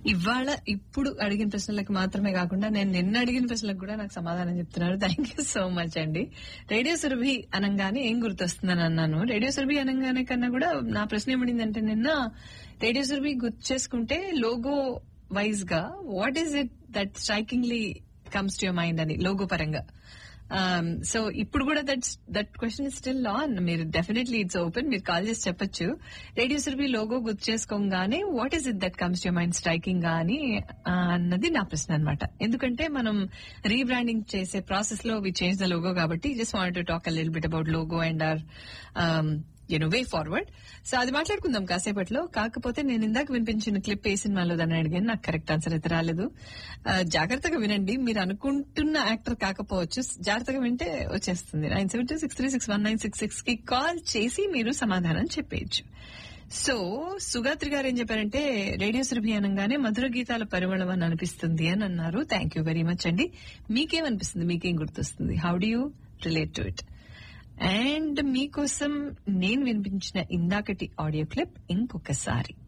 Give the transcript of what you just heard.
ఇవాళ ఇప్పుడు అడిగిన ప్రశ్నలకు మాత్రమే కాకుండా నేను నిన్న అడిగిన ప్రశ్నలకు కూడా నాకు సమాధానం చెప్తున్నారు థ్యాంక్ యూ సో మచ్ అండి రేడియో సురభి అనగానే ఏం గుర్తొస్తుందని అన్నాను రేడియో సురభి అనగానే కన్నా కూడా నా ప్రశ్న ఏమడిందంటే నిన్న రేడియో సురభి గుర్తు చేసుకుంటే లోగో వైజ్ గా what is it that strikingly comes to your mind అని లోగో పరంగా సో ఇప్పుడు కూడా that that question is still on మీరు డెఫినెట్లీ ఇట్స్ ఓపెన్ మీరు కాల్ చేసి చెప్పొచ్చు రేడియో సురభి లోగో గుర్తు చేసుకోగానే what is it that comes your mind striking గా అని ఆ, అన్నది నా ప్రశ్న అనమాట ఎందుకంటే మనం రీబ్రాండింగ్ చేసే ప్రాసెస్ లో వి చేంజ్ ద లోగో కాబట్టి just want to talk a లిల్ bit about logo and are you know way forward so అది మాట్లాడుకుందాం కాసేపట్లో కాకపోతే నేను ఇందాక వినిపించిన క్లిప్ ఏ సినిమాలో దాన్ని అడిగాను నాకు కరెక్ట్ ఆన్సర్ అయితే రాలేదు ఆ, జాగ్రత్తగా వినండి మీరు అనుకుంటున్న యాక్టర్ కాకపోవచ్చు జాగ్రత్తగా వింటే వచ్చేస్తుంది nine seven two six three six one nine six six కి కాల్ చేసి మీరు సమాధానం చెప్పేయచ్చు సో సుగాత్రి గారు ఏం చెప్పారంటే రేడియో సురభి అనగానే మధుర గీతాల పరిమళం అని అనిపిస్తుంది అని అన్నారు థ్యాంక్ యూ వెరీ మచ్ అండి మీకేమనిపిస్తుంది మీకేం గుర్తొస్తుంది how do you relate to it and మీకోసం నేను వినిపించిన ఇందాకటి ఆడియో క్లిప్ ఇంకొకసారి